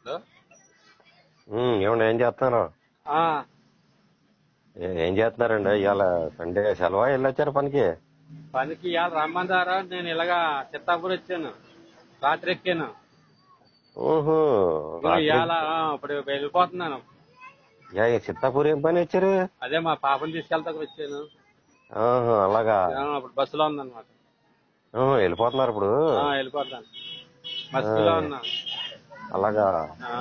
Hello ఉమ్, ఏమండి ఏం చేస్తున్నారు ఆ, ఏ- ఏం చేస్తున్నారండి ఇవాళ సండే సెలవా వెళ్ళొచ్చారు పనికి పనికి ఇవాళ రమ్మందారా నేను ఇలాగా చిత్తాపూర్ వచ్చాను రాత్రి ఎక్కాను ఓహో ఇదిగో ఇవాళ ఆ, ఇప్పుడు వెళ్ళిపోతున్నాను చిత్తాపూర్ ఏం పని వచ్చారు అదే మా పాపని తీసుకెళ్తాకు వచ్చాను ఆహా, అలాగా ఆ, ఇప్పుడు బస్సులో ఉందన్నమాట ఆహా, వెళ్ళిపోతున్నారు ఇప్పుడు ఆ, వెళ్ళిపోతాను బస్సులో ఉన్నా అలాగా ఆ,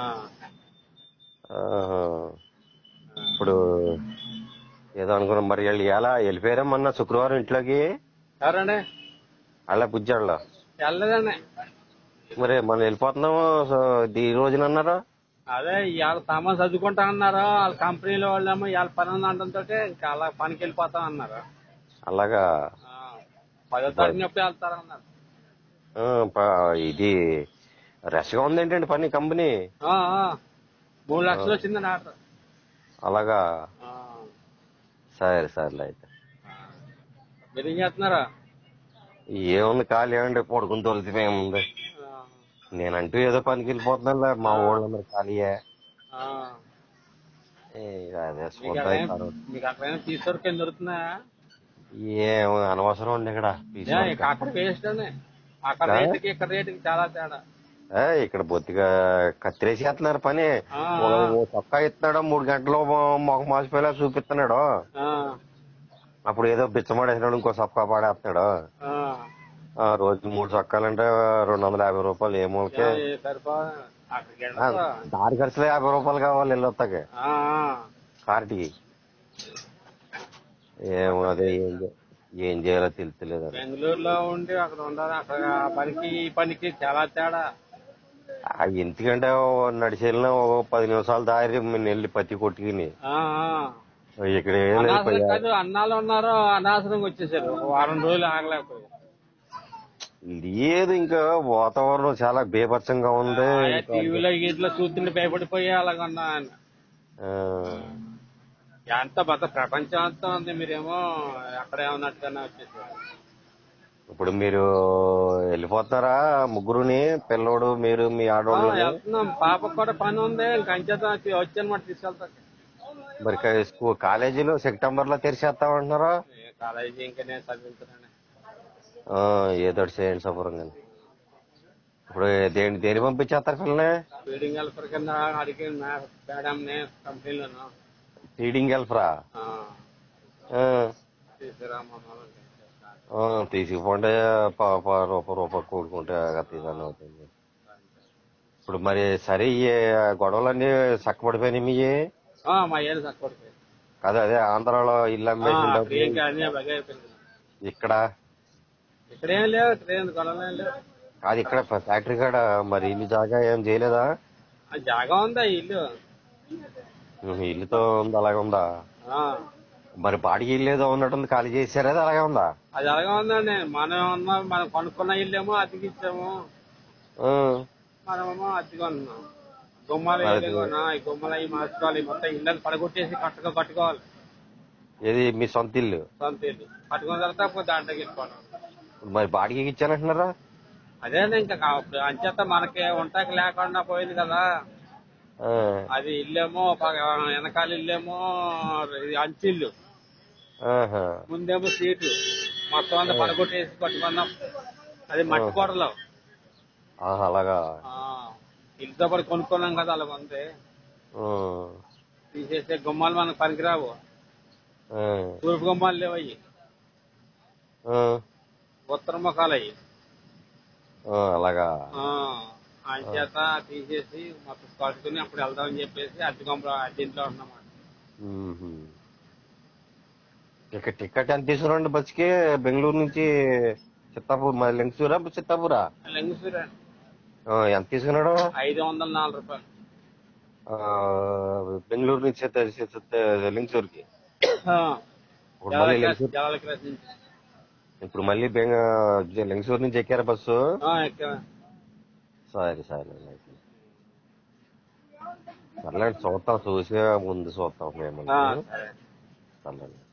ఆహా. ఇప్పుడు ఏదో అనుకున్నాం మరి వాళ్ళు ఎలా వెళ్ళిపోయారా మొన్న శుక్రవారం ఇంట్లోకి ఎవరండి అలా బుజ్జాళ్ళు వెళ్ళలేదండి మరి మరి మనం వెళ్ళిపోతున్నాము సో, ఈ రోజున అన్నారు అదే ఇవాళ సామాన్ చదువుకుంటా అన్నారు వాళ్ళ కంపెనీలో వాళ్ళేమో ఇవాళ పని ఉంది అంటంతో ఇంకా అలా పనికి వెళ్ళిపోతాం అన్నారు అలాగా ఆ, పదో తారీఖు ఎప్పుడు వెళ్తారన్నారు ఆ, ప- ఇది రష్ గా ఉందేంటండి పని కంపెనీ ఆ, ఆ. మూడు లక్షలు వచ్చిందండి ఆర్డర్ అలాగా ఆ. సరే సర్లే అయితే మీరు ఏం చేస్తున్నారా ఏముంది ఖాళీ ఏమండి పడుకుని తొలితే ఏముంది ఆ, నేనంటూ ఏదో పనికి వెళ్ళిపోతున్నానులే మా ఊళ్ళందరూ ఖాళీయే ఆ. ఏ, అదే మీకు చూద్దాం అక్కడ ఈ తర్వాత. మీకు అక్కడ తీసుకొరికి దొరుకుతున్నాయా ఏం అనవసరం అండి ఇక్కడ పీసు ఏ, వర్క్. ఇక అక్కడ వేస్ట్ అండి అక్కడ ఆ? రేటుకి ఇక్కడ రేటుకి చాలా తేడా ఏ, ఇక్కడ బొత్తిగా కత్తిరేసేస్తున్నారు పని ఆ, ఓ ఓ చొక్కా ఇస్తున్నాడు మూడు గంటలు మొగ మాసిపోయేలా చూపిస్తున్నాడు ఆ, అప్పుడు ఏదో బిచ్చమాడేసినాడు ఇంకో చొక్కా పాడేస్తున్నాడు ఆ. ఆ రోజు మూడు చొక్కాలంటే రెండు వందల యాభై రూపాయలు ఏ మూలకి ఏ, సరిపో అక్కడికి ఆ, వెళ్ళదు. దారి ఖర్చులో యాభై రూపాయలు కావాలి వెళ్ళొస్తాకి ఆ, ఆ. కార్టికి ఏమో అదే ఏం చే- ఏం చేయాలో తెలుస్తలేదు అది. బెంగళూరులో ఉండి అక్కడ ఉండాలి అక్కడ ఆ పనికి ఈ పనికి చాలా తేడా ఆ ఎందుకంటే ఓ నడిచి వెళ్ళిన ఓ పది నిమిషాలు దారి నేను వెళ్ళి పత్తి కొట్టుకుని ఆ, ఆ. ఇక్కడ ఏం లేదు అనాసరం పోయా. కాదు అన్నాలు ఉన్నారు అనాసరంగా వచ్చేసారు ఒక వారం రోజులు ఆగలేకపోయారు లేదు ఇంకా వాతావరణం చాలా బీభత్సంగా ఉంది ఆయా ఇంకా టీవీలో గీట్లో చూస్తుంటే భయపడిపోయి అలాగ ఉన్నా ఆ, ఎంత మొత్తం ప్రపంచం అంతా ఉంది మీరేమో అక్కడే ఉన్నట్టుగానే వచ్చేసారు ఇప్పుడు మీరు వెళ్ళిపోతున్నారా ముగ్గురుని పిల్లోడు మీరు మీ ఆ, ఆడవాళ్ళు వెళ్తున్నాం పాపకు కూడా పని ఉంది ఇంకా అంచేత వచ్చానమాట తీసుకెళ్తాను మరి కా- స్కూల్ కాలేజీలో సెప్టెంబర్ లో తెరిచేస్తామంటున్నారా ఏ కాలేజీ ఇంకా నేను చదివించాను ఆ, ఏదో ఒకటి చేయండి శుభ్రంగా ఇప్పుడు దేని దేని పంపించేస్తారు పిల్లని ఫీడింగ్ హెల్పర్ కింద అడిగి మేడం కంపెనీలోను ఫీడింగ్ వెల్ఫరా ఆ, ఆ, తీసుకురామమ్మా ఆ, తీసుకుపోండి ప- ప- రూపాయి రూపాయి కూడుకుంటే తీసాను అవుతుంది ఇప్పుడు మరి సరే ఈ గొడవలన్నీ చక్కబడిపోయినాయి మీ ఆ, మా ఏడు తక్కువ అదే అదే ఆంధ్రాలో ఇల్లు అమ్మేసి ఏం కానీ బాగా అయిపోయింది ఇక్కడ ఇక్కడ ఏం లేవు ఇక్కడ ఏం గొడవలు ఏం లేవు అది ఇక్కడ ఫ్యాక్టరీ కాడ మరి ఇల్లు జాగా ఏం చేయలేదా ఆ జాగా ఉందా ఈ ఇల్లు ఉహు, ఇల్లుతో ఉంది అలాగే ఉందా ఆ, మరి బాడికి ఇల్లు ఏదో ఉన్నట్టుంది ఖాళీ చేశారా అది అలాగే ఉందా అది అలాగే ఉందండి మనం ఉన్న మనం కొనుక్కున్న ఇల్లేమో అద్దెకి ఇచ్చాము ఆ, మనమేమో అద్దెగా ఉన్నాం గుమ్మాలు అది- ఏదైనా ఈ గుమ్మాలు అవి మార్చుకోవాలి మొత్తం ఇళ్ళని పడగొట్టేసి కట్టుగా కట్టుకోవాలి ఏది మీ సొంత ఇల్లు సొంత ఇల్లు కట్టుకున్న తర్వాత అప్పుడు దాంట్లోకి వెళ్ళిపోవడం ఇప్పుడు మరి బాడికి ఇచ్చానంటున్నారా అదే ఇంకా కా- ఇప్పుడు అంచేత మనకి ఉంటాకి లేకుండా పోయింది కదా ఆ, అది ఇల్లేమో పగ- వెనకాల ఇల్లేమో ఇది అంచిల్లు ఆహా. ముందేమో సీటు మొత్తం అంతా పడగొట్టేసి కట్టుకున్నాం అది మట్టి కోటలో ఆహా, అలాగా ఆ, ఇల్లుతో పాటు కొనుక్కున్నాం కదా అలా ఉంది ఆ, తీసేసే గుమ్మాలు మనకు పనికిరావు ఆ, తూర్పు గుమ్మాలు లేవు అయ్యి ఆ, ఉత్తర ముఖాలు అయ్యి ఆ, అలాగా అంచేత తీసేసి మొత్తం కట్టుకుని అప్పుడు వెళ్దామని చెప్పేసి అద్దె గుమ్మలో అద్దెంట్లో ఉన్నాం మ్మ్హ. ఇక టికెట్ ఎంత తీసుకురండి బస్కి బెంగళూరు నుంచి చిత్తాపూర్ మరి లింగసూరా చిత్తాపూరా లింగసూరు ఆ, ఎంత తీసుకున్నాడు ఐదు వందల నాలుగు రూపాయలు ఆ, బెంగళూరు నుంచి చిత్త- చిత్త- లింగసూర్కి ఆ, ఇప్పుడు మళ్ళీ జలాల లింగసూర్ జలాల క్రాస్ నుంచి ఇప్పుడు మళ్ళీ బెంగ లింగసూర్ నుంచి ఎక్కారా బస్సు ఆ, ఎక్కా. సరే సరే అయితే. సర్లే చూస్తాం చూసి ముందు చూస్తాం మేము ఆ, సరే సర్లే